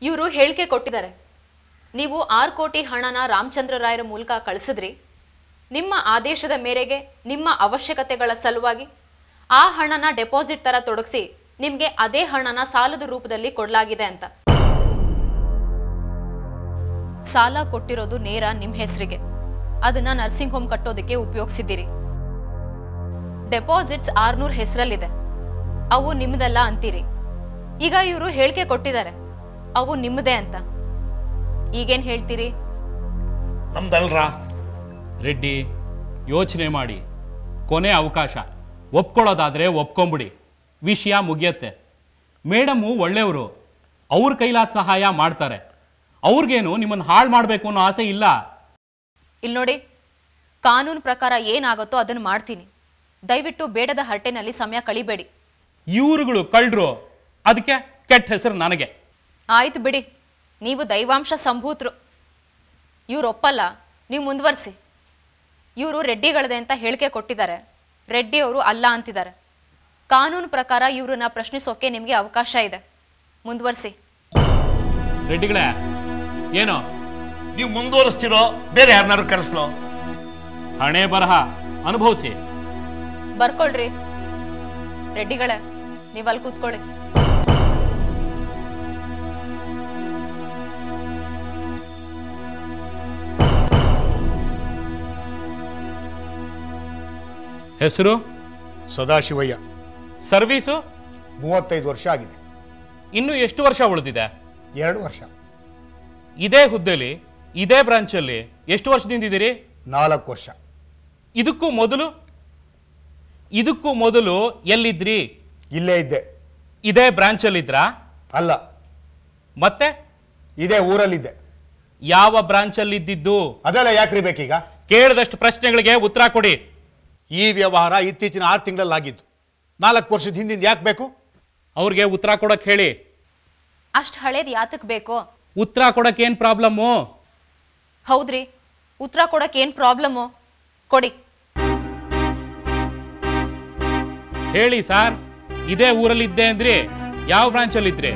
ಇವರು ಹೇಳಿಕೆ ಕೊಟ್ಟಿದ್ದಾರೆ ನೀವು ಆರು ಕೋಟಿ ಹಣನ ರಾಮಚಂದ್ರ ರಾಯರ ಮೂಲಕ ಕಳಿಸಿದ್ರಿ ನಿಮ್ಮ ಆದೇಶದ ಮೇರೆಗೆ ನಿಮ್ಮ ಅವಶ್ಯಕತೆಗಳ ಸಲುವಾಗಿ ಆ ಹಣನ ಡೆಪಾಸಿಟ್ ತರ ತೊಡಗಿಸಿ ನಿಮ್ಗೆ ಅದೇ ಹಣನ ಸಾಲದ ರೂಪದಲ್ಲಿ ಕೊಡಲಾಗಿದೆ ಅಂತ ಸಾಲ ಕೊಟ್ಟಿರೋದು ನೇರ ನಿಮ್ಮ ಹೆಸರಿಗೆ ಅದನ್ನ ನರ್ಸಿಂಗ್ ಹೋಮ್ ಕಟ್ಟೋದಕ್ಕೆ ಉಪಯೋಗಿಸಿದ್ದೀರಿ ಡೆಪಾಸಿಟ್ಸ್ ಆರ್ನೂರ್ ಹೆಸರಲ್ಲಿದೆ ಅವು ನಿಮ್ದಲ್ಲ ಅಂತೀರಿ ಈಗ ಇವರು ಹೇಳಿಕೆ ಕೊಟ್ಟಿದ್ದಾರೆ ಅವು ನಿಮ್ಮದೇ ಅಂತ ಈಗೇನ್ ಹೇಳ್ತೀರಿ ನಮ್ದಲ್ರಾ ರೆಡ್ಡಿ ಯೋಚನೆ ಮಾಡಿ ಕೊನೆ ಅವಕಾಶ ಒಪ್ಕೊಳ್ಳೋದಾದರೆ ಒಪ್ಕೊಂಬಿಡಿ ವಿಷಯ ಮುಗಿಯತ್ತೆ ಮೇಡಮು ಒಳ್ಳೆಯವರು ಅವ್ರ ಕೈಲಾದ ಸಹಾಯ ಮಾಡ್ತಾರೆ ಅವ್ರಿಗೇನು ನಿಮ್ಮನ್ನು ಹಾಳು ಮಾಡಬೇಕು ಅನ್ನೋ ಆಸೆ ಇಲ್ಲ ಇಲ್ಲಿ ನೋಡಿ ಕಾನೂನು ಪ್ರಕಾರ ಏನಾಗುತ್ತೋ ಅದನ್ನು ಮಾಡ್ತೀನಿ ದಯವಿಟ್ಟು ಬೇಡದ ಹರಟೆನಲ್ಲಿ ಸಮಯ ಕಳಿಬೇಡಿ ಇವ್ರುಗಳು ಕಳ್ಳರು ಅದಕ್ಕೆ ಕೆಟ್ಟ ಹೆಸರು ನನಗೆ ಆಯ್ತು ಬಿಡಿ ನೀವು ದೈವಾಂಶ ಸಂಭೂತರು ಇವ್ರು ಒಪ್ಪಲ್ಲ ನೀವು ಮುಂದುವರಿಸಿ ಇವರು ರೆಡ್ಡಿಗಳದೆ ಅಂತ ಹೇಳಿಕೆ ಕೊಟ್ಟಿದ್ದಾರೆ ರೆಡ್ಡಿ ಅವರು ಅಲ್ಲ ಅಂತಿದ್ದಾರೆ ಕಾನೂನು ಪ್ರಕಾರ ಇವ್ರನ್ನ ಪ್ರಶ್ನಿಸೋಕೆ ನಿಮಗೆ ಅವಕಾಶ ಇದೆ ಮುಂದುವರಿಸಿ ರೆಡ್ಡಿಗಳೇ ಏನೋ ನೀವು ಮುಂದುವರಿಸ್ತಿರೋ ಬೇರೆ ಯಾರನ್ನಾರು ಕರೆಸ್ಲೋ ಹಣೆ ಬರಹ ಅನುಭವಿಸಿ ಬರ್ಕೊಳ್ರಿ ರೆಡ್ಡಿಗಳೇ ನೀವು ಅಲ್ಲಿ ಕೂತ್ಕೊಳ್ಳಿ ಹೆಸರು ಸದಾಶಿವಯ್ಯ ಸರ್ವೀಸು ಮೂವತ್ತೈದು ವರ್ಷ ಆಗಿದೆ ಇನ್ನು ಎಷ್ಟು ವರ್ಷ ಉಳಿದಿದೆ ಎರಡು ವರ್ಷ ಇದೇ ಹುದ್ದೆಲಿ ಇದೇ ಬ್ರಾಂಚಲ್ಲಿ ಎಷ್ಟು ವರ್ಷದಿಂದ ಇದ್ದೀರಿ ನಾಲ್ಕು ವರ್ಷ ಇದಕ್ಕೂ ಮೊದಲು ಇದಕ್ಕೂ ಮೊದಲು ಎಲ್ಲಿದ್ರಿ ಇಲ್ಲೇ ಇದ್ದೆ ಇದೇ ಬ್ರಾಂಚಲ್ಲಿದ್ರಾ ಅಲ್ಲ ಮತ್ತೆ ಇದೇ ಊರಲ್ಲಿದ್ದೆ ಯಾವ ಬ್ರಾಂಚಲ್ಲಿದ್ದಿದ್ದು ಅದೆಲ್ಲ ಯಾಕ್ರಿ ಬೇಕೀಗ ಕೇಳಿದಷ್ಟು ಪ್ರಶ್ನೆಗಳಿಗೆ ಉತ್ತರ ಕೊಡಿ ಈ ವ್ಯವಹಾರ ಇತ್ತೀಚಿನ ಆರು ತಿಂಗಳಲ್ಲಾಗಿದ್ದು ನಾಲ್ಕು ವರ್ಷದ ಹಿಂದಿಂದ ಯಾಕೆ ಬೇಕು ಅವ್ರಿಗೆ ಉತ್ತರ ಕೊಡಕ್ ಹೇಳಿ ಅಷ್ಟು ಹಳೇದು ಯಾತಕ್ ಬೇಕೋ ಉತ್ತರ ಕೊಡಕ್ ಏನ್ ಪ್ರಾಬ್ಲಮ್ಮು ಹೌದ್ರಿ ಉತ್ತರ ಕೊಡಕ್ಕೆ ಏನು ಪ್ರಾಬ್ಲಮ್ಮು ಕೊಡಿ ಹೇಳಿ ಸಾರ್ ಇದೇ ಊರಲ್ಲಿದ್ದೆ ಅಂದ್ರಿ ಯಾವ ಬ್ರಾಂಚಲ್ಲಿದ್ರಿ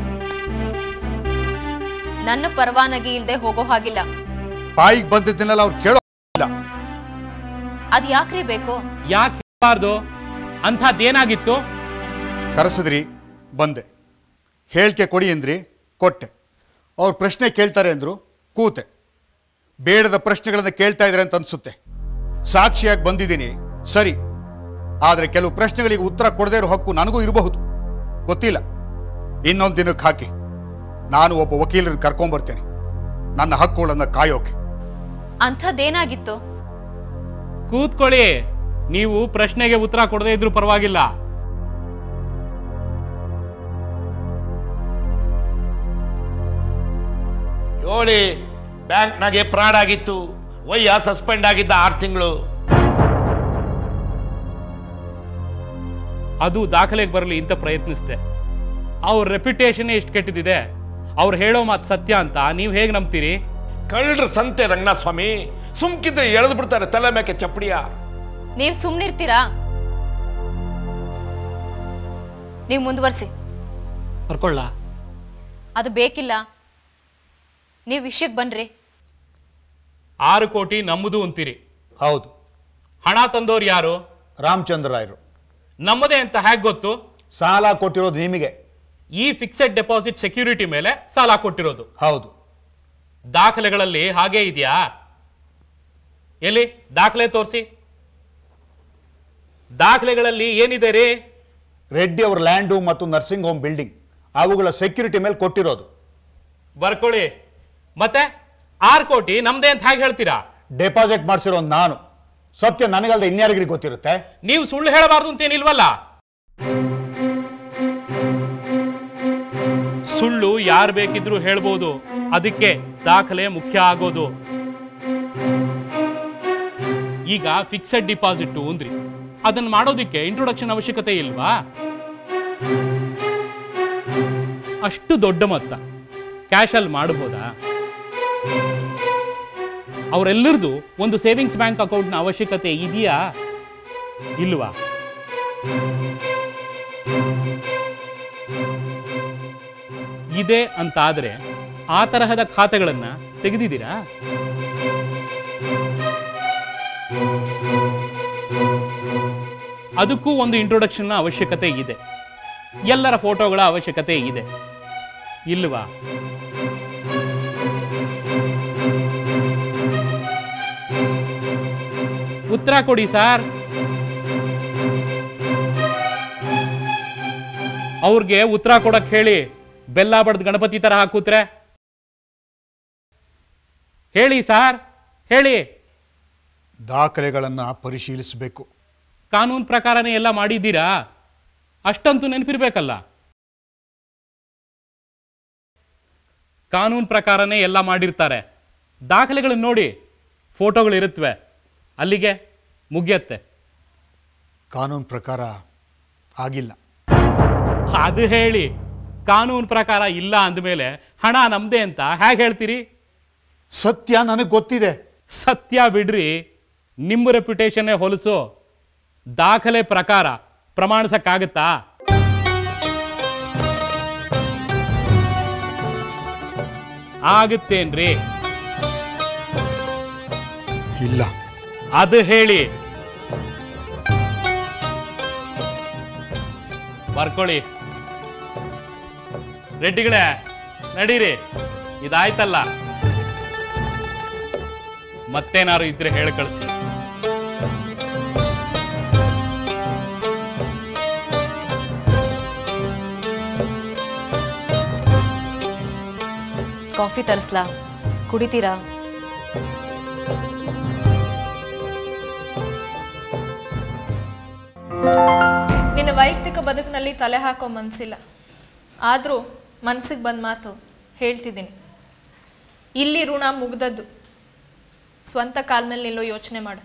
ನನ್ನ ಪರವಾನಗಿ ಇಲ್ಲದೆ ಹೋಗೋ ಹಾಗಿಲ್ಲ ಬಾಯಿಗೆ ಬಂದಿದ್ದನ್ನೆಲ್ಲ ಅವ್ರು ಕೇಳೋ ಇಲ್ಲ ಅದು ಯಾಕ್ರಿ ಬೇಕು ಯಾಕೆ ಹೇಳಬಾರ್ದು ಅಂಥದ್ದೇನಾಗಿತ್ತು ಕರೆಸಿದ್ರಿ ಬಂದೆ ಹೇಳಿಕೆ ಕೊಡಿ ಅಂದ್ರಿ ಕೊಟ್ಟೆ ಅವ್ರು ಪ್ರಶ್ನೆ ಕೇಳ್ತಾರೆ ಅಂದ್ರು ಕೂತೆ ಬೇಡದ ಪ್ರಶ್ನೆಗಳನ್ನು ಕೇಳ್ತಾ ಇದ್ದಾರೆ ಅಂತ ಅನ್ಸುತ್ತೆ ಸಾಕ್ಷಿಯಾಗಿ ಬಂದಿದ್ದೀನಿ ಸರಿ ಆದರೆ ಕೆಲವು ಪ್ರಶ್ನೆಗಳಿಗೆ ಉತ್ತರ ಕೊಡದೇ ಇರೋ ಹಕ್ಕು ನನಗೂ ಇರಬಹುದು ಗೊತ್ತಿಲ್ಲ ಇನ್ನೊಂದು ದಿನಕ್ಕೆ ಹಾಕಿ ನಾನು ಒಬ್ಬ ವಕೀಲರನ್ನು ಕರ್ಕೊಂಬರ್ತೇನೆ ನನ್ನ ಹಕ್ಕುಗಳನ್ನು ಕಾಯೋಕೆ ಅಂಥದ್ದೇನಾಗಿತ್ತು ಕೂತ್ಕೊಳ್ಳಿ ನೀವು ಪ್ರಶ್ನೆಗೆ ಉತ್ತರ ಕೊಡದೇ ಇದ್ರೂ ಪರವಾಗಿಲ್ಲ ಏಳಿ ಬ್ಯಾಂಕ್ನಾಗೆ ಫ್ರಾಡ್ ಆಗಿತ್ತು ವಯ್ಯ ಸಸ್ಪೆಂಡ್ ಆಗಿದ್ದ ಆರು ತಿಂಗಳು ಅದು ದಾಖಲೆಗೆ ಬರಲಿ ಅಂತ ಪ್ರಯತ್ನಿಸಿದೆ ಅವ್ರ ರೆಪ್ಯುಟೇಷನ್ ಎಷ್ಟು ಕೆಟ್ಟಿದೆ ಅವ್ರು ಹೇಳೋ ಮಾತು ಸತ್ಯ ಅಂತ ನೀವು ಹೇಗೆ ನಂಬ್ತೀರಿ ಕಳ್ಳರ ಸಂತೆ ರಂಗನಾಥಸ್ವಾಮಿ ಸುಮ್ಕಿದ್ರೆ ಎಳೆದು ಬಿಡ್ತಾರೆ ತಲೆ ಮೇಕೆ ಚಪ್ಪಡಿಯ ನೀವು ಸುಮ್ಮನಿರ್ತೀರಾ ನೀವು ಮುಂದುವರಿಸಿ ಬರ್ಕೊಳ್ಳ ಅದು ಬೇಕಿಲ್ಲ ನೀವು ವಿಷಯಕ್ಕೆ ಬನ್ರಿ ಆರು ಕೋಟಿ ನಮ್ಮದು ಅಂತೀರಿ ಹೌದು ಹಣ ತಂದೋರು ಯಾರು ರಾಮಚಂದ್ರ ರಾಯರು ನಮ್ಮದೇ ಅಂತ ಹೇಗೆ ಗೊತ್ತು ಸಾಲ ಕೊಟ್ಟಿರೋದು ನಿಮಗೆ ಈ ಫಿಕ್ಸೆಡ್ ಡೆಪಾಸಿಟ್ ಸೆಕ್ಯೂರಿಟಿ ಮೇಲೆ ಸಾಲ ಕೊಟ್ಟಿರೋದು ಹೌದು ದಾಖಲೆಗಳಲ್ಲಿ ಹಾಗೇ ಇದೆಯಾ ಎಲ್ಲಿ ದಾಖಲೆ ತೋರಿಸಿ ದಾಖಲೆಗಳಲ್ಲಿ ಏನಿದೆ ರೀ ರೆಡ್ಡಿ ಅವರ ಲ್ಯಾಂಡು ಮತ್ತು ನರ್ಸಿಂಗ್ ಹೋಮ್ ಬಿಲ್ಡಿಂಗ್ ಅವುಗಳ ಸೆಕ್ಯೂರಿಟಿ ಮೇಲೆ ಕೊಟ್ಟಿರೋದು ಬರ್ಕೊಳ್ಳಿ ಮತ್ತೆ ಆರು ಕೋಟಿ ನಮ್ದೇ ಅಂತ ಹೇಗೆ ಹೇಳ್ತೀರಾ ಡೆಪಾಸಿಟ್ ಮಾಡಿಸಿರೋ ನಾನು ಸತ್ಯ ನನಗಲ್ದೆ ಇನ್ಯಾರಿಗ್ರಿ ಗೊತ್ತಿರುತ್ತೆ ನೀವು ಸುಳ್ಳು ಹೇಳಬಾರ್ದು ಅಂತೇನಿಲ್ವಲ್ಲ ಸುಳ್ಳು ಯಾರು ಬೇಕಿದ್ರೂ ಹೇಳ್ಬೋದು ಅದಕ್ಕೆ ದಾಖಲೆ ಮುಖ್ಯ ಆಗೋದು ಈಗ ಫಿಕ್ಸೆಡ್ ಡಿಪಾಸಿಟ್ ಅಂದ್ರಿ ಅದನ್ನ ಮಾಡೋದಕ್ಕೆ ಇಂಟ್ರೊಡಕ್ಷನ್ ಅವಶ್ಯಕತೆ ಇಲ್ವಾ ಅಷ್ಟು ದೊಡ್ಡ ಮೊತ್ತ ಕ್ಯಾಶಲ್ಲಿ ಮಾಡಬಹುದಾ ಅವರೆಲ್ಲರದು ಒಂದು ಸೇವಿಂಗ್ಸ್ ಬ್ಯಾಂಕ್ ಅಕೌಂಟ್ನ ಅವಶ್ಯಕತೆ ಇದೆಯಾ ಇಲ್ವಾ ಇದೆ ಅಂತಾದರೆ ಆ ತರಹದ ಖಾತೆಗಳನ್ನು ತೆಗೆದಿದ್ದೀರಾ ಅದಕ್ಕೂ ಒಂದು ಇಂಟ್ರೊಡಕ್ಷನ್ನ ಅವಶ್ಯಕತೆ ಇದೆ ಎಲ್ಲರ ಫೋಟೋಗಳ ಅವಶ್ಯಕತೆ ಇದೆ ಇಲ್ವಾ ಉತ್ತರ ಕೊಡಿ ಸಾರ್ ಅವ್ರಿಗೆ ಉತ್ತರ ಕೊಡಕ್ ಹೇಳಿ ಬೆಲ್ಲ ಬಡ್ದು ಗಣಪತಿ ತರ ಹಾಕೂತ್ರೆ ಹೇಳಿ ಸಾರ್ ಹೇಳಿ ದಾಖಲೆಗಳನ್ನು ಪರಿಶೀಲಿಸಬೇಕು ಕಾನೂನು ಪ್ರಕಾರನೇ ಎಲ್ಲ ಮಾಡಿದ್ದೀರಾ ಅಷ್ಟಂತೂ ನೆನಪಿರ್ಬೇಕಲ್ಲ ಕಾನೂನು ಪ್ರಕಾರನೇ ಎಲ್ಲ ಮಾಡಿರ್ತಾರೆ ದಾಖಲೆಗಳನ್ನ ನೋಡಿ ಫೋಟೋಗಳಿರುತ್ತವೆ ಅಲ್ಲಿಗೆ ಮುಗಿಯತ್ತೆ ಕಾನೂನು ಪ್ರಕಾರ ಆಗಿಲ್ಲ ಅದು ಹೇಳಿ ಕಾನೂನು ಪ್ರಕಾರ ಇಲ್ಲ ಅಂದಮೇಲೆ ಹಣ ನಮ್ದೇ ಅಂತ ಹೇಗೆ ಹೇಳ್ತೀರಿ ಸತ್ಯ ನನಗೆ ಗೊತ್ತಿದೆ ಸತ್ಯ ಬಿಡ್ರಿ ನಿಮ್ಮ ರೆಪ್ಯುಟೇಷನ್ನೇ ಹೊಲಸು ದಾಖಲೆ ಪ್ರಕಾರ ಪ್ರಮಾಣಿಸಕ್ಕಾಗತ್ತಾ ಆಗುತ್ತೇನ್ರಿ ಇಲ್ಲ ಅದು ಹೇಳಿ ಬರ್ಕೊಳ್ಳಿ ರೆಡ್ಡಿಗಳೇ ನಡೀರಿ ಇದಾಯ್ತಲ್ಲ ಮತ್ತೇನಾರು ಇದ್ರೆ ಹೇಳಿ ಕಳಿಸಿ ಕಾಫಿ ತರಿಸ್ಲಾ ಕುಡಿತೀರಾ ನಿನ್ನ ವೈಯಕ್ತಿಕ ಬದುಕಿನಲ್ಲಿ ತಲೆ ಹಾಕೋ ಮನಸ್ಸಿಲ್ಲ ಆದರೂ ಮನಸ್ಸಿಗೆ ಬಂದ ಮಾತು ಹೇಳ್ತಿದ್ದೀನಿ ಇಲ್ಲಿ ಋಣ ಮುಗ್ದದ್ದು ಸ್ವಂತ ಕಾಲ ಮೇಲೆ ನಿಲ್ಲೋ ಯೋಚನೆ ಮಾಡು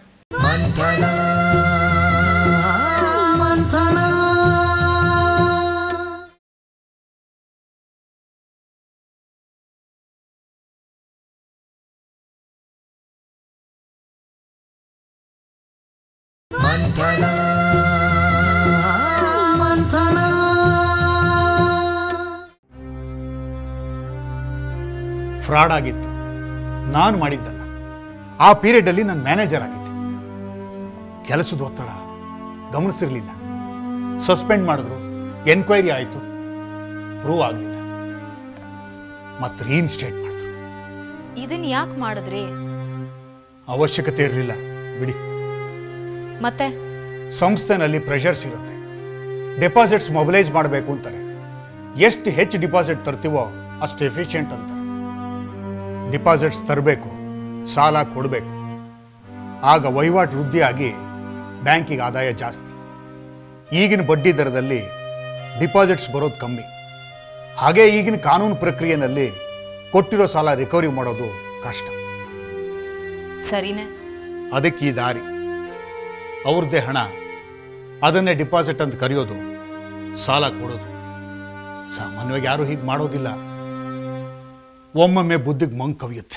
ಫ್ರಾಡ್ ಆಗಿತ್ತು ನಾನು ಮಾಡಿದ್ದಲ್ಲ ಆ ಪೀರಿಯಡಲ್ಲಿ ನಾನು ಮ್ಯಾನೇಜರ್ ಆಗಿದ್ದೆ ಕೆಲಸದ ಒತ್ತಡ ಗಮನಿಸಿರಲಿಲ್ಲ ಸಸ್ಪೆಂಡ್ ಮಾಡಿದ್ರು ಎನ್ಕ್ವೈರಿ ಆಯಿತು ಪ್ರೂವ್ ಆಗಲಿಲ್ಲ ಮತ್ತು ರೀಇನ್ಸ್ಟೇಟ್ ಮಾಡಿದ್ರು ಇದನ್ನ ಯಾಕೆ ಮಾಡಿದ್ರಿ ಅವಶ್ಯಕತೆ ಇರಲಿಲ್ಲ ಬಿಡಿ ಮತ್ತೆ ಸಂಸ್ಥೆನಲ್ಲಿ ಪ್ರೆಷರ್ಸ್ ಇರುತ್ತೆ ಡೆಪಾಸಿಟ್ಸ್ ಮೊಬಿಲೈಸ್ ಮಾಡಬೇಕು ಅಂತಾರೆ ಎಷ್ಟು ಹೆಚ್ಚು ಡಿಪಾಸಿಟ್ ತರ್ತೀವೋ ಅಷ್ಟು ಎಫಿಷಿಯೆಂಟ್ ಅಂತಾರೆ ಡಿಪಾಸಿಟ್ಸ್ ತರಬೇಕು ಸಾಲ ಕೊಡಬೇಕು ಆಗ ವಹಿವಾಟು ವೃದ್ಧಿಯಾಗಿ ಬ್ಯಾಂಕಿಗೆ ಆದಾಯ ಜಾಸ್ತಿ ಈಗಿನ ಬಡ್ಡಿ ದರದಲ್ಲಿ ಡಿಪಾಸಿಟ್ಸ್ ಬರೋದು ಕಮ್ಮಿ ಹಾಗೆ ಈಗಿನ ಕಾನೂನು ಪ್ರಕ್ರಿಯೆಯಲ್ಲಿ ಕೊಟ್ಟಿರೋ ಸಾಲ ರಿಕವರಿ ಮಾಡೋದು ಕಷ್ಟ ಸರಿನೇ ಅದಕ್ಕೆ ಈ ದಾರಿ ಅವ್ರದ್ದೇ ಹಣ ಅದನ್ನೇ ಡಿಪಾಸಿಟ್ ಅಂತ ಕರೆಯೋದು ಸಾಲ ಕೊಡೋದು ಸಾಮಾನ್ಯವಾಗಿ ಯಾರು ಹೀಗೆ ಮಾಡೋದಿಲ್ಲ ಒಮ್ಮೊಮ್ಮೆ ಬುದ್ಧಿಗೆ ಮಂಗ್ ಕವಿಯುತ್ತೆ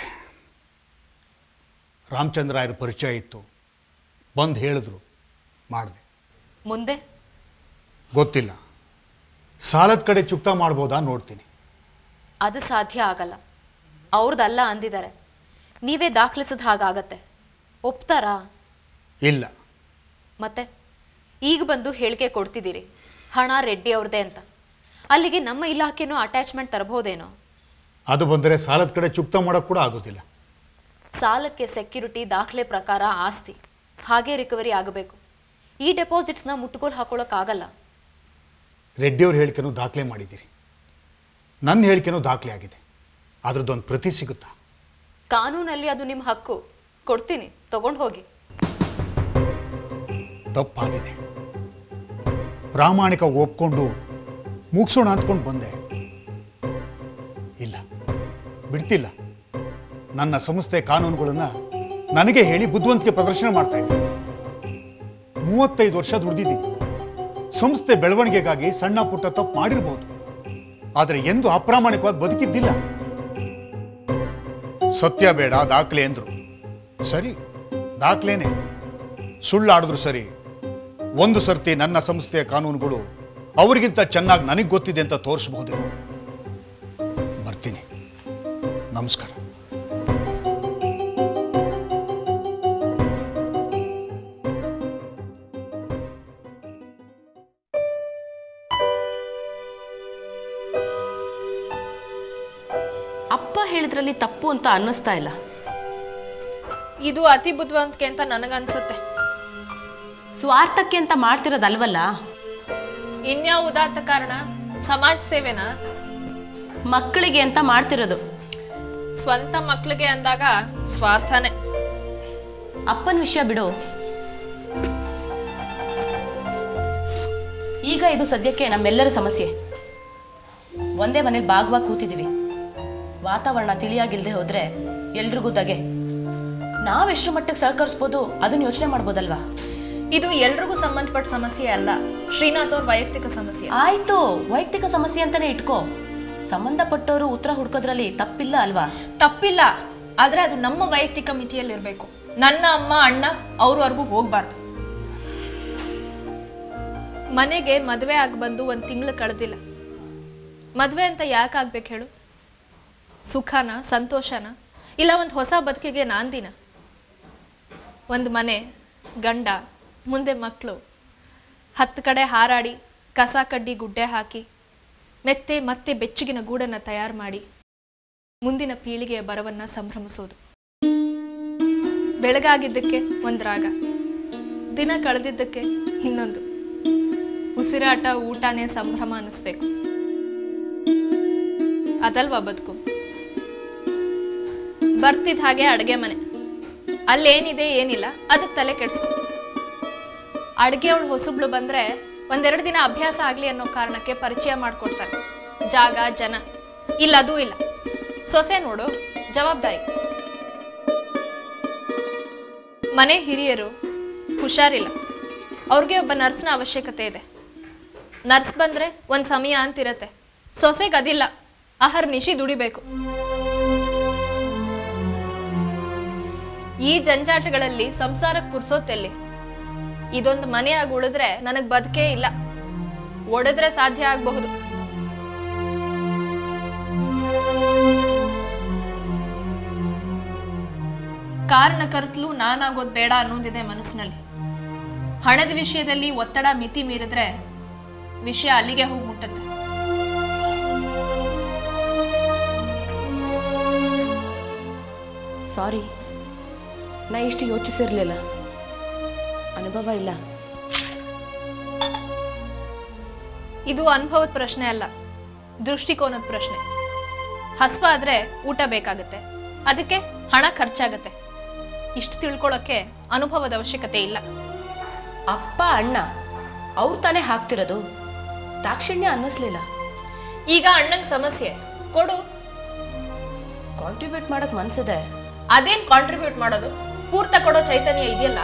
ರಾಮಚಂದ್ರಾಯರ ಪರಿಚಯ ಇತ್ತು ಬಂದು ಹೇಳಿದ್ರು ಮಾಡಿದೆ ಮುಂದೆ ಗೊತ್ತಿಲ್ಲ ಸಾಲದ ಕಡೆ ಚುಕ್ತಾ ಮಾಡ್ಬೋದಾ ನೋಡ್ತೀನಿ ಅದು ಸಾಧ್ಯ ಆಗಲ್ಲ ಅವ್ರದ್ದಲ್ಲ ಅಂದಿದ್ದಾರೆ ನೀವೇ ದಾಖಲಿಸಿದ ಹಾಗಾಗತ್ತೆ ಒಪ್ತಾರಾ ಇಲ್ಲ ಮತ್ತೆ ಈಗ ಬಂದು ಹೇಳಿಕೆ ಕೊಡ್ತಿದ್ದೀರಿ ಹಣ ರೆಡ್ಡಿ ಅವ್ರದ್ದೇ ಅಂತ ಅಲ್ಲಿಗೆ ನಮ್ಮ ಇಲಾಖೆನೂ ಅಟ್ಯಾಚ್ಮೆಂಟ್ ತರಬಹುದೇನೋ ಅದು ಬಂದರೆ ಸಾಲದ ಕಡೆ ಚುಕ್ತಾ ಮಾಡೋಕ್ಕೆ ಕೂಡ ಆಗೋದಿಲ್ಲ ಸಾಲಕ್ಕೆ ಸೆಕ್ಯೂರಿಟಿ ದಾಖಲೆ ಪ್ರಕಾರ ಆಸ್ತಿ ಹಾಗೆ ರಿಕವರಿ ಆಗಬೇಕು ಈ ಡೆಪಾಸಿಟ್ಸ್ನ ಮುಟ್ಟುಗೋಲು ಹಾಕೊಳ್ಳೋಕ್ಕಾಗಲ್ಲ ರೆಡ್ಡಿಯವ್ರ ಹೇಳಿಕೆನೂ ದಾಖಲೆ ಮಾಡಿದ್ದೀರಿ ನನ್ನ ಹೇಳಿಕೆನೂ ದಾಖಲೆ ಆಗಿದೆ ಅದ್ರದ್ದೊಂದು ಪ್ರತಿ ಸಿಗುತ್ತಾ ಕಾನೂನಲ್ಲಿ ಅದು ನಿಮ್ಮ ಹಕ್ಕು ಕೊಡ್ತೀನಿ ತಗೊಂಡು ಹೋಗಿ ತಪ್ಪಾಗಿದೆ ಪ್ರಾಮಾಣಿಕ ಒಪ್ಕೊಂಡು ಮುಗಿಸೋಣ ಅಂದ್ಕೊಂಡು ಬಂದೆ ಇಲ್ಲ ಬಿಡ್ತಿಲ್ಲ ನನ್ನ ಸಂಸ್ಥೆ ಕಾನೂನುಗಳನ್ನು ನನಗೆ ಹೇಳಿ ಬುದ್ಧಿವಂತಿಕೆ ಪ್ರದರ್ಶನ ಮಾಡ್ತಾ ಇದ್ದೀನಿ ಮೂವತ್ತೈದು ವರ್ಷ ದುಡ್ದಿದ್ದೀನಿ ಸಂಸ್ಥೆ ಬೆಳವಣಿಗೆಗಾಗಿ ಸಣ್ಣ ಪುಟ್ಟ ತಪ್ಪು ಮಾಡಿರ್ಬೋದು ಆದರೆ ಎಂದು ಅಪ್ರಾಮಾಣಿಕವಾಗಿ ಬದುಕಿದ್ದಿಲ್ಲ ಸತ್ಯ ಬೇಡ ದಾಖಲೆ ಎಂದ್ರು ಸರಿ ದಾಖಲೆನೇ ಸುಳ್ಳಾಡಿದ್ರು ಸರಿ ಒಂದು ಸರ್ತಿ ನನ್ನ ಸಂಸ್ಥೆಯ ಕಾನೂನುಗಳು ಅವರಿಗಿಂತ ಚೆನ್ನಾಗಿ ನನಗೆ ಗೊತ್ತಿದೆ ಅಂತ ತೋರಿಸಬಹುದೇನೋ ನಮಸ್ಕಾರ ಅಪ್ಪ ಹೇಳಿದ್ರಲ್ಲಿ ತಪ್ಪು ಅಂತ ಅನ್ನಿಸ್ತಾ ಇಲ್ಲ ಇದು ಅತಿ ಬುದ್ಧಿವಂತಿಕೆ ಅಂತ ನನಗನ್ಸುತ್ತೆ ಸ್ವಾರ್ಥಕ್ಕೆ ಅಂತ ಮಾಡ್ತಿರೋದಲ್ವಲ್ಲ ಇನ್ಯಾವ ಉದಾತ್ತ ಕಾರಣ ಸಮಾಜ ಸೇವೆನಾ ಮಕ್ಕಳಿಗೆ ಅಂತ ಮಾಡ್ತಿರೋದು ಸ್ವಂತ ಮಕ್ಳಿಗೆ ಅಂದಾಗ ಸ್ವಾರ್ಥನೇ ಅಪ್ಪನ ವಿಷಯ ಬಿಡು ಈಗ ಇದು ಸದ್ಯಕ್ಕೆ ನಮ್ಮೆಲ್ಲರ ಸಮಸ್ಯೆ ಒಂದೇ ಮನೇಲಿ ಭಾಗವಾಗಿ ಕೂತಿದ್ದೀವಿ ವಾತಾವರಣ ತಿಳಿಯಾಗಿಲ್ದೆ ಹೋದ್ರೆ ಎಲ್ರಿಗೂ ದಗೆ ನಾವೆಷ್ಟು ಮಟ್ಟಿಗೆ ಸಹಕರಿಸ್ಬೋದು ಅದನ್ನ ಯೋಚನೆ ಮಾಡ್ಬೋದಲ್ವಾ ಇದು ಎಲ್ರಿಗೂ ಸಂಬಂಧಪಟ್ಟ ಸಮಸ್ಯೆ ಅಲ್ಲ ಶ್ರೀನಾಥ್ ಅವ್ರ ವೈಯಕ್ತಿಕ ಸಮಸ್ಯೆ ಆಯ್ತು ವೈಯಕ್ತಿಕ ಸಮಸ್ಯೆ ಅಂತಾನೆ ಇಟ್ಕೋ ಸಂಬಂಧಪಟ್ಟವರು ಉತ್ತರ ಹುಡ್ಕೋದ್ರಲ್ಲಿ ತಪ್ಪಿಲ್ಲ ಅಲ್ವಾ ತಪ್ಪಿಲ್ಲ ಆದ್ರೆ ಅದು ನಮ್ಮ ವೈಯಕ್ತಿಕ ಮಿತಿಯಲ್ಲಿರ್ಬೇಕು ನನ್ನ ಅಮ್ಮ ಅಣ್ಣ ಅವ್ರವರೆಗೂ ಹೋಗ್ಬಾರ್ದು ಮನೆಗೆ ಮದುವೆ ಆಗಿ ಬಂದು ಒಂದು ತಿಂಗಳು ಕಳೆದಿಲ್ಲ ಮದುವೆ ಅಂತ ಯಾಕೆ ಆಗ್ಬೇಕು ಹೇಳು ಸುಖನ ಸಂತೋಷನ ಇಲ್ಲ ಒಂದು ಹೊಸ ಬದುಕಿಗೆ ನಾಂದಿನ ಒಂದು ಮನೆ ಗಂಡ ಮುಂದೆ ಮಕ್ಕಳು ಹತ್ತು ಕಡೆ ಹಾರಾಡಿ ಕಸ ಕಡ್ಡಿ ಗುಡ್ಡೆ ಹಾಕಿ ಮೆತ್ತೆ ಮತ್ತೆ ಬೆಚ್ಚಗಿನ ಗೂಡನ್ನು ತಯಾರು ಮಾಡಿ ಮುಂದಿನ ಪೀಳಿಗೆಯ ಬರವನ್ನ ಸಂಭ್ರಮಿಸೋದು ಬೆಳಗಾಗಿದ್ದಕ್ಕೆ ಒಂದು ರಾಗ ದಿನ ಕಳೆದಿದ್ದಕ್ಕೆ ಇನ್ನೊಂದು ಉಸಿರಾಟ ಊಟನೇ ಸಂಭ್ರಮ ಅನ್ನಿಸ್ಬೇಕು ಅದಲ್ವಾ ಬದುಕು ಬರ್ತಿದ್ದ ಹಾಗೆ ಅಡುಗೆ ಮನೆ ಅಲ್ಲೇನಿದೆ ಏನಿಲ್ಲ ಅದಕ್ಕೆ ತಲೆ ಕೆಡ್ಸ್ಕೊ ಅಡುಗೆ ಅವಳು ಹೊಸಬ್ಳು ಬಂದ್ರೆ ಒಂದೆರಡು ದಿನ ಅಭ್ಯಾಸ ಆಗ್ಲಿ ಅನ್ನೋ ಕಾರಣಕ್ಕೆ ಪರಿಚಯ ಮಾಡ್ಕೊಡ್ತಾರೆ ಜಾಗ ಜನ ಇಲ್ಲ ಅದೂ ಇಲ್ಲ ಸೊಸೆ ನೋಡು ಜವಾಬ್ದಾರಿ ಮನೆ ಹಿರಿಯರು ಹುಷಾರಿಲ್ಲ ಅವ್ರಿಗೆ ಒಬ್ಬ ನರ್ಸ್ನ ಅವಶ್ಯಕತೆ ಇದೆ ನರ್ಸ್ ಬಂದ್ರೆ ಒಂದ್ ಸಮಯ ಅಂತಿರತ್ತೆ ಸೊಸೆಗೆ ಅದಿಲ್ಲ ಆಹಾರ ನಿಶಿ ದುಡಿಬೇಕು ಈ ಜಂಜಾಟಗಳಲ್ಲಿ ಸಂಸಾರಕ್ಕೆ ಪುರ್ಸೋತೆಲ್ಲಿ ಇದೊಂದು ಮನೆಯಾಗಿ ಉಳಿದ್ರೆ ನನಗ್ ಬದುಕೇ ಇಲ್ಲ ಒಡೆದ್ರೆ ಸಾಧ್ಯ ಆಗಬಹುದು ಕಾರಣ ಕರ್ತಲು ನಾನಾಗೋದ್ ಬೇಡ ಅನ್ನೋದಿದೆ ಮನಸ್ಸಿನಲ್ಲಿ ಹಣದ ವಿಷಯದಲ್ಲಿ ಒತ್ತಡ ಮಿತಿ ಮೀರಿದ್ರೆ ವಿಷಯ ಅಲ್ಲಿಗೆ ಹೋಗಿ ಮುಟ್ಟತ್ತೆ ಸಾರಿ ನಾ ಇಷ್ಟು ಯೋಚಿಸಿರ್ಲಿಲ್ಲ ಅನುಭವ ಇಲ್ಲ ಇದು ಅನುಭವದ ಪ್ರಶ್ನೆ ಅಲ್ಲ ದೃಷ್ಟಿಕೋನದ ಪ್ರಶ್ನೆ ಹಸ್ವ ಆದ್ರೆ ಊಟ ಬೇಕಾಗತ್ತೆ ಅದಕ್ಕೆ ಹಣ ಖರ್ಚಾಗತ್ತೆ ಇಷ್ಟು ತಿಳ್ಕೊಳ್ಳೋಕೆ ಅನುಭವದ ಅವಶ್ಯಕತೆ ಇಲ್ಲ ಅಪ್ಪ ಅಣ್ಣ ಅವ್ರು ತಾನೇ ಹಾಕ್ತಿರೋದು ದಾಕ್ಷಿಣ್ಯ ಅನ್ನಿಸ್ಲಿಲ್ಲ ಈಗ ಅಣ್ಣಂಗ್ ಸಮಸ್ಯೆ ಕೊಡು ಕಾಂಟ್ರಿಬ್ಯೂಟ್ ಮಾಡಕ್ ಮನ್ಸಿದೆ ಅದೇನ್ ಕಾಂಟ್ರಿಬ್ಯೂಟ್ ಮಾಡೋದು ಪೂರ್ತ ಕೊಡೋ ಚೈತನ್ಯ ಇದೆಯಲ್ಲ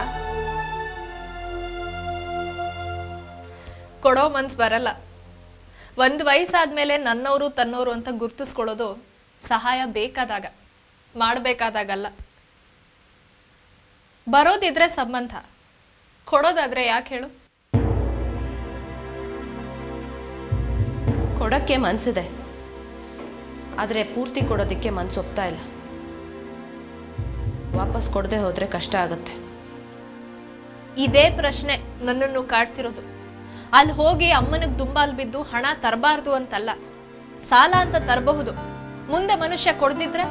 ಕೊಡೋ ಮನ್ಸ್ ಬರಲ್ಲ ಒಂದ್ ವಯಸ್ಸಾದ್ಮೇಲೆ ನನ್ನವರು ತನ್ನವರು ಅಂತ ಗುರ್ತಿಸ್ಕೊಳ್ಳೋದು ಸಹಾಯ ಬೇಕಾದಾಗ ಮಾಡ್ಬೇಕಾದಾಗಲ್ಲ ಬರೋದಿದ್ರೆ ಸಂಬಂಧ ಕೊಡೋದಾದ್ರೆ ಯಾಕೆ ಹೇಳು ಕೊಡಕ್ಕೆ ಮನ್ಸಿದೆ ಆದರೆ ಪೂರ್ತಿ ಕೊಡೋದಕ್ಕೆ ಮನ್ಸು ಒಪ್ತಾ ಇಲ್ಲ ವಾಪಸ್ ಕೊಡದೆ ಹೋದ್ರೆ ಕಷ್ಟ ಆಗುತ್ತೆ ಇದೇ ಪ್ರಶ್ನೆ ನನ್ನನ್ನು ಕಾಡ್ತಿರೋದು ಅಲ್ಲಿ ಹೋಗಿ ಅಮ್ಮನಿಗೆ ದುಂಬಾಲ್ ಬಿದ್ದು ಹಣ ತರಬಾರ್ದು ಅಂತಲ್ಲ ಸಾಲ ಅಂತ ತರಬಹುದು ಮುಂದೆ ಮನುಷ್ಯ ಕೊಡ್ದಿದ್ರೆ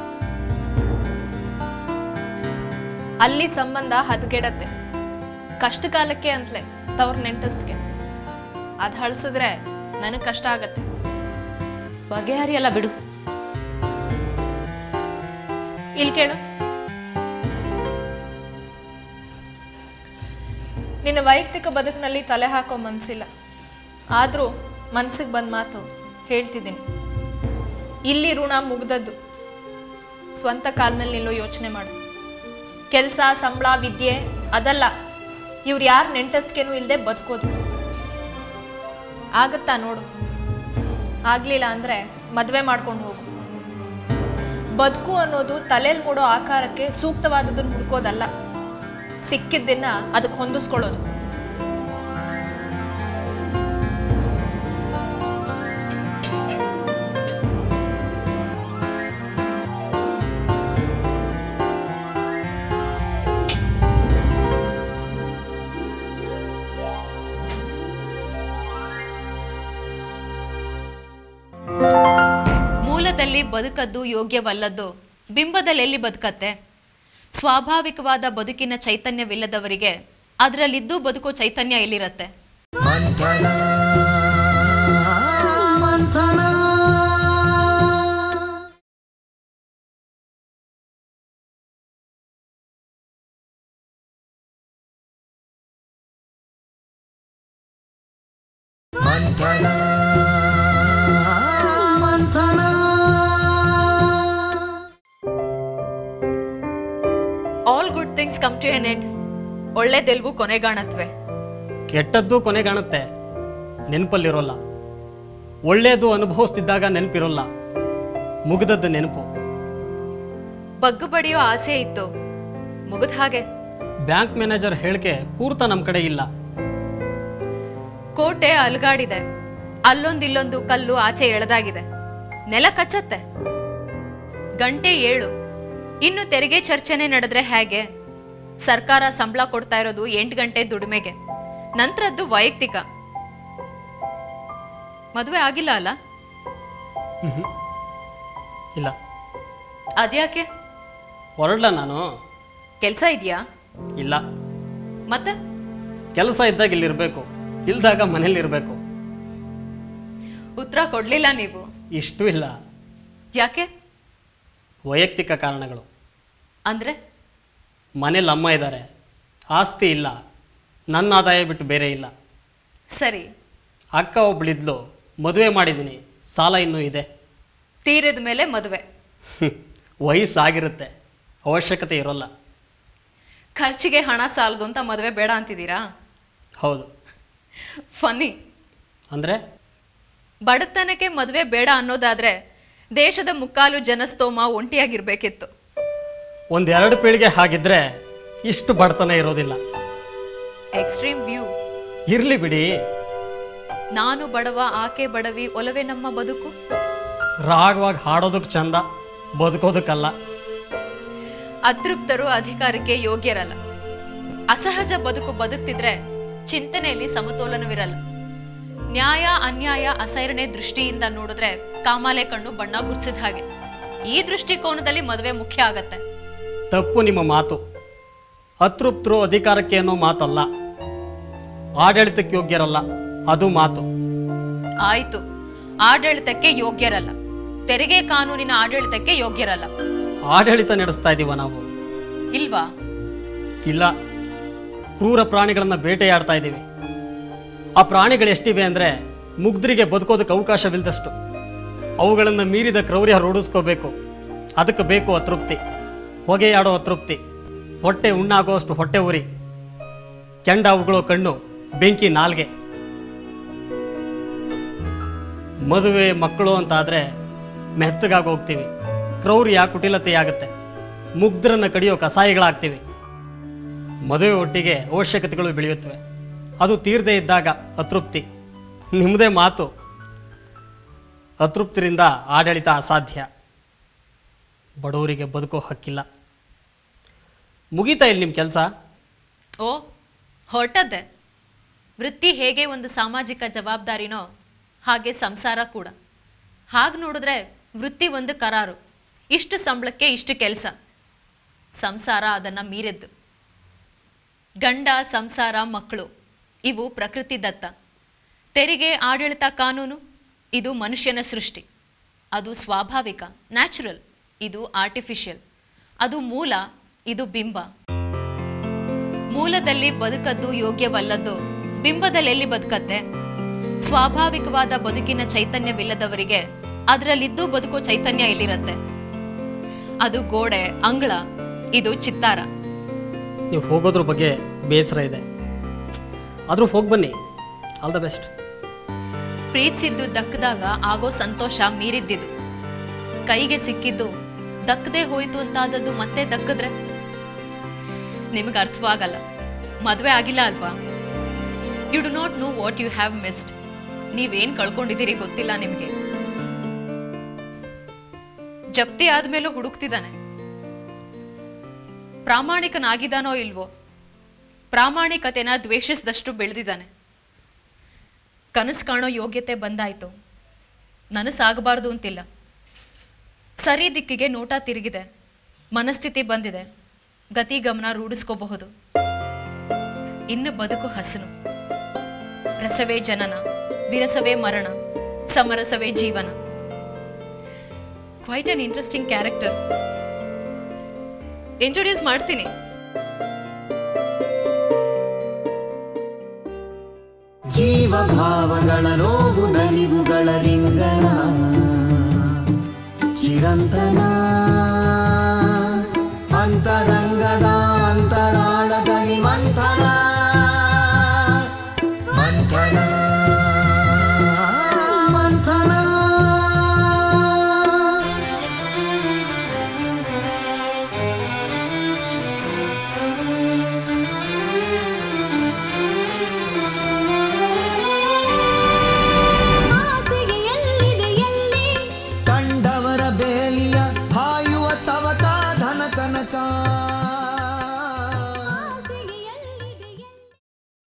ಅಲ್ಲಿ ಸಂಬಂಧ ಹದಗೆಡತ್ತೆ ಕಷ್ಟ ಕಾಲಕ್ಕೆ ಅಂತಲೇ ತವ್ರ ನೆಂಟಸ್ತ್ಗೆ ಅದ್ ಹಳ್ಸಿದ್ರೆ ನನಗ್ ಕಷ್ಟ ಆಗತ್ತೆ ಬಗೆಹರಿಯಲ್ಲ ಬಿಡು ಇಲ್ಲಿ ಕೇಳು ನಿನ್ನ ವೈಯಕ್ತಿಕ ಬದುಕಿನಲ್ಲಿ ತಲೆ ಹಾಕೋ ಮನ್ಸಿಲ್ಲ ಆದರೂ ಮನ್ಸಿಗೆ ಬಂದ ಮಾತು ಹೇಳ್ತಿದ್ದೀನಿ ಇಲ್ಲಿ ಋಣ ಮುಗ್ದದ್ದು ಸ್ವಂತ ಕಾಲ ಮೇಲೆ ನಿಲ್ಲೋ ಯೋಚನೆ ಮಾಡು ಕೆಲಸ ಸಂಬಳ ವಿದ್ಯೆ ಅದಲ್ಲ ಇವ್ರು ಯಾರು ನೆಂಟಸ್ತಿಗೆನೂ ಇಲ್ಲದೆ ಬದುಕೋದು ಆಗತ್ತಾ ನೋಡು ಆಗ್ಲಿಲ್ಲ ಅಂದ್ರೆ ಮದುವೆ ಮಾಡ್ಕೊಂಡು ಹೋಗು ಬದುಕು ಅನ್ನೋದು ತಲೆಯಲ್ಲಿ ಮೂಡೋ ಆಕಾರಕ್ಕೆ ಸೂಕ್ತವಾದದನ್ನು ಹುಡ್ಕೋದಲ್ಲ ಸಿಕ್ಕಿದ್ದನ್ನ ಅದಕ್ಕೆ ಹೊಂದಿಸ್ಕೊಳ್ಳೋದು ಮೂಲದಲ್ಲಿ ಬದುಕದ್ದು ಯೋಗ್ಯವಲ್ಲದ್ದು ಬಿಂಬದಲ್ಲಿ ಎಲ್ಲಿ ಬದುಕತ್ತೆ ಸ್ವಾಭಾವಿಕವಾದ ಬದುಕಿನ ಚೈತನ್ಯವಿಲ್ಲದವರಿಗೆ ಅದರಲ್ಲಿದ್ದು ಬದುಕೋ ಚೈತನ್ಯ ಎಲ್ಲಿರತ್ತೆ all good things come to an end ಒಳ್ಳೆದೆಲ್ವು ಕೊನೆಗಾಣತ್ವೆ ಕೆಟ್ಟದ್ದು ಕೊನೆಗಾಣುತ್ತೆ ನೆನಪಲ್ಲಿರೋಲ್ಲ ಒಳ್ಳೆಯದು ಅನುಭವಿಸ್ತಿದ್ದಾಗ ನೆನಪಿರೋಲ್ಲ ಮುಗಿದದ್ದು ನೆನಪು ಬಗ್ಗು ಬಡಿಯೋ ಆಸೆ ಇತ್ತು ಮುಗಿದ ಹಾಗೆ ಬ್ಯಾಂಕ್ ಮ್ಯಾನೇಜರ್ ಹೇಳಿಕೆ ಪೂರ್ತ ನಮ್ಮ ಕಡೆ ಇಲ್ಲ ಕೋಟೆ ಅಲ್ಗಾಡಿದೆ ಅಲ್ಲೊಂದಿಲ್ಲೊಂದು ಕಲ್ಲು ಆಚೆ ಎಳೆದಾಗಿದೆ ನೆಲ ಕಚ್ಚತ್ತೆ ಗಂಟೆ ಏಳು ಇನ್ನು ತೆರಿಗೆ ಚರ್ಚೆನೆ ನಡೆದ್ರೆ ಹೇಗೆ ಸರ್ಕಾರ ಸಂಬಳ ಕೊಡ್ತಾ ಇರೋದು ಎಂಟು ಗಂಟೆ ದುಡಿಮೆಗೆ ನಂತರದ್ದು ವೈಯಕ್ತಿಕ ಮದುವೆ ಆಗಿಲ್ಲ ಅಲ್ಲ ಇಲ್ಲ ಅದ್ಯಾಕೆ ಹೊರಡ್ಲ ನಾನು ಕೆಲಸ ಇದೆಯಾ ಇಲ್ಲ ಮತ್ತೆ ಕೆಲಸ ಇದ್ದಾಗ ಇಲ್ಲಿರಬೇಕು ಇಲ್ದಾಗ ಮನೇಲಿರಬೇಕು ಉತ್ತರ ಕೊಡ್ಲಿಲ್ಲ ನೀವು ಇಷ್ಟೂ ಇಲ್ಲ ಯಾಕೆ ವೈಯಕ್ತಿಕ ಕಾರಣಗಳು ಅಂದ್ರೆ ಮನೇಲಿ ಅಮ್ಮ ಇದ್ದಾರೆ ಆಸ್ತಿ ಇಲ್ಲ ನನ್ನ ಆದಾಯ ಬಿಟ್ಟು ಬೇರೆ ಇಲ್ಲ ಸರಿ ಅಕ್ಕ ಒಬ್ಳಿದ್ಲು ಮದುವೆ ಮಾಡಿದ್ದೀನಿ ಸಾಲ ಇನ್ನೂ ಇದೆ ತೀರಿದ ಮೇಲೆ ಮದುವೆ ವಯಸ್ಸಾಗಿರುತ್ತೆ ಅವಶ್ಯಕತೆ ಇರೋಲ್ಲ ಖರ್ಚಿಗೆ ಹಣ ಸಾಲದು ಅಂತ ಮದುವೆ ಬೇಡ ಅಂತಿದ್ದೀರಾ ಹೌದು ಫನ್ನಿ ಅಂದರೆ ಬಡತನಕ್ಕೆ ಮದುವೆ ಬೇಡ ಅನ್ನೋದಾದ್ರೆ ದೇಶದ ಮುಕ್ಕಾಲು ಜನಸ್ತೋಮ ಒಂಟಿಯಾಗಿರ್ಬೇಕಿತ್ತು ಒಂದೆರಡು ಪೀಳಿಗೆ ಹಾಗಿದ್ರೆ ಇಷ್ಟು ಬಡತನ ಇರೋದಿಲ್ಲ ಎಕ್ಸ್ಟ್ರೀಮ್ ವ್ಯೂ ಇರಲಿ ಬಿಡಿ ನಾನು ಬಡವ ಆಕೆ ಬಡವಿ ಒಲವೇ ನಮ್ಮ ಬದುಕು ರಾಗವಾಗಿ ಹಾಡೋದಕ್ಕೆ ಚಂದ ಬದುಕೋದಕ್ಕಲ್ಲ ಅತೃಪ್ತರು ಅಧಿಕಾರಕ್ಕೆ ಯೋಗ್ಯರಲ್ಲ ಅಸಹಜ ಬದುಕು ಬದುಕ್ತಿದ್ರೆ ಚಿಂತನೆಯಲ್ಲಿ ಸಮತೋಲನವಿರಲ್ಲ ನ್ಯಾಯ ಅನ್ಯಾಯ ಅಸೈರಣೆ ದೃಷ್ಟಿಯಿಂದ ನೋಡಿದ್ರೆ ಕಾಮಾಲೆ ಕಣ್ಣು ಬಣ್ಣ ಗುರ್ಸಿದ ಹಾಗೆ ಈ ದೃಷ್ಟಿಕೋನದಲ್ಲಿ ಮದುವೆ ಮುಖ್ಯ ಆಗತ್ತೆ ತಪ್ಪು ನಿಮ್ಮ ಮಾತು ಅತೃಪ್ತರು ಅಧಿಕಾರಕ್ಕೆ ಅನ್ನೋ ಮಾತಲ್ಲ ಆಡಳಿತಕ್ಕೆ ಯೋಗ್ಯರಲ್ಲ ಅದು ಮಾತು ಆಯ್ತು ಆಡಳಿತಕ್ಕೆ ಯೋಗ್ಯರಲ್ಲ ತೆರಿಗೆ ಕಾನೂನಿನ ಆಡಳಿತಕ್ಕೆ ಯೋಗ್ಯರಲ್ಲ ಆಡಳಿತ ನಡೆಸ್ತಾ ಇದ್ದೀವ ನಾವು ಇಲ್ವಾ ಇಲ್ಲ ಕ್ರೂರ ಪ್ರಾಣಿಗಳನ್ನು ಬೇಟೆಯಾಡ್ತಾ ಇದ್ದೀವಿ ಆ ಪ್ರಾಣಿಗಳು ಎಷ್ಟಿವೆ ಅಂದರೆ ಮುಗ್ಧರಿಗೆ ಬದುಕೋದಕ್ಕೆ ಅವಕಾಶವಿಲ್ಲದಷ್ಟು ಅವುಗಳನ್ನು ಮೀರಿದ ಕ್ರೌರ್ಯ ರೂಢಿಸ್ಕೋಬೇಕು ಅದಕ್ಕೆ ಬೇಕು ಅತೃಪ್ತಿ ಹೊಗೆಯಾಡೋ ಅತೃಪ್ತಿ ಹೊಟ್ಟೆ ಉಣ್ಣಾಗುವಷ್ಟು ಹೊಟ್ಟೆ ಉರಿ ಕೆಂಡ ಉಗುಳೋ ಕಣ್ಣು ಬೆಂಕಿ ನಾಲ್ಗೆ ಮದುವೆ ಮಕ್ಕಳು ಅಂತಾದರೆ ಮೆತ್ತಗಾಗಿ ಹೋಗ್ತೀವಿ ಕ್ರೌರ್ಯ ಕುಟಿಲತೆಯಾಗುತ್ತೆ ಮುಗ್ಧರನ್ನು ಕಡಿಯೋ ಕಸಾಯಿಗಳಾಗ್ತೀವಿ ಮದುವೆ ಒಟ್ಟಿಗೆ ಅವಶ್ಯಕತೆಗಳು ಬೆಳೆಯುತ್ತವೆ ಅದು ತೀರದೇ ಇದ್ದಾಗ ಅತೃಪ್ತಿ ನಿಮ್ಮದೇ ಮಾತು ಅತೃಪ್ತಿರಿಂದ ಆಡಳಿತ ಅಸಾಧ್ಯ ಬಡವರಿಗೆ ಬದುಕೋ ಹಕ್ಕಿಲ್ಲ ಮುಗೀತಾ ಇಲ್ಲಿ ನಿಮ್ಮ ಕೆಲಸ ಓ ಹೊರಟದ್ದೆ ವೃತ್ತಿ ಹೇಗೆ ಒಂದು ಸಾಮಾಜಿಕ ಜವಾಬ್ದಾರಿನೋ ಹಾಗೆ ಸಂಸಾರ ಕೂಡ ಹಾಗೆ ನೋಡಿದ್ರೆ ವೃತ್ತಿ ಒಂದು ಕರಾರು ಇಷ್ಟು ಸಂಬಳಕ್ಕೆ ಇಷ್ಟು ಕೆಲಸ ಸಂಸಾರ ಅದನ್ನು ಮೀರಿದ್ದು ಗಂಡ ಸಂಸಾರ ಮಕ್ಕಳು ಇವು ಪ್ರಕೃತಿ ದತ್ತ ತೆರಿಗೆ ಆಡಳಿತ ಕಾನೂನು ಇದು ಮನುಷ್ಯನ ಸೃಷ್ಟಿ ಅದು ಸ್ವಾಭಾವಿಕ ನ್ಯಾಚುರಲ್ ಇದು ಆರ್ಟಿಫಿಷಿಯಲ್ ಅದು ಮೂಲ ಇದು ಬಿಂಬ ಮೂಲದಲ್ಲಿ ಬದುಕದ್ದು ಯೋಗ್ಯವಲ್ಲದ್ದು ಬಿಂಬದಲ್ಲಿ ಎಲ್ಲಿ ಬದುಕತ್ತೆ ಸ್ವಾಭಾವಿಕವಾದ ಬದುಕಿನ ಚೈತನ್ಯವಿಲ್ಲದವರಿಗೆ ಅದರಲ್ಲಿದ್ದು ಬದುಕೋ ಚೈತನ್ಯ ಎಲ್ಲಿರತ್ತೆ ಅದು ಗೋಡೆ ಅಂಗಳ ಇದು ಚಿತ್ತಾರ ನೀವು ಹೋಗೋದ್ರ ಬಗ್ಗೆ ಬೇಸರ ಇದೆ ಆದರೂ ಹೋಗಿ ಬನ್ನಿ ಆಲ್ ದ ಬೆಸ್ಟ್ ಪ್ರೀತಿಸಿದ್ದು ದಕ್ಕದಾಗ ಆಗೋ ಸಂತೋಷ ಮೀರಿದ್ದಿದು ಕೈಗೆ ಸಿಕ್ಕಿದ್ದು ದಕ್ಕದೆ ಹೋಯ್ತು ಅಂತಾದದ್ದು ಮತ್ತೆ ದಕ್ಕಿದ್ರೆ ನಿಮಗೆ ಅರ್ಥವಾಗಲ್ಲ ಮದುವೆ ಆಗಿಲ್ಲ ಅಲ್ವಾ you do not know what you have missed ನೀವೇನ್ ಕಳ್ಕೊಂಡಿದ್ದೀರಿ ಗೊತ್ತಿಲ್ಲ ನಿಮಗೆ ಜಪ್ತಿ ಆದ್ಮೇಲೂ ಹುಡುಕ್ತಿದ್ದಾನೆ ಪ್ರಾಮಾಣಿಕನಾಗಿದ್ದಾನೋ ಇಲ್ವೋ ಪ್ರಾಮಾಣಿಕತೆನ ದ್ವೇಷಿಸಿದಷ್ಟು ಬೆಳೆದಿದ್ದಾನೆ ಕನಸು ಕಾಣೋ ಯೋಗ್ಯತೆ ಬಂದಾಯ್ತು ನನಸಾಗಬಾರ್ದು ಅಂತಿಲ್ಲ ಸರಿ ದಿಕ್ಕಿಗೆ ನೋಟ ತಿರುಗಿದೆ ಮನಸ್ಥಿತಿ ಬಂದಿದೆ ಗತಿ ಗಮನ ರೂಢಿಸ್ಕೋಬಹುದು ಇನ್ನು ಬದುಕು ಹಸನು ರಸವೇ ಜನನ ವಿರಸವೇ ಮರಣ ಸಮರಸವೇ ಜೀವನ quite an interesting character introduce ಮಾಡ್ತೀನಿ ಜೀವಭಾವಗಳ ನೋವು ನಲಿವುಗಳ ರಿಂಗಣ ಚಿರಂತನ ಅಂತರಂಗ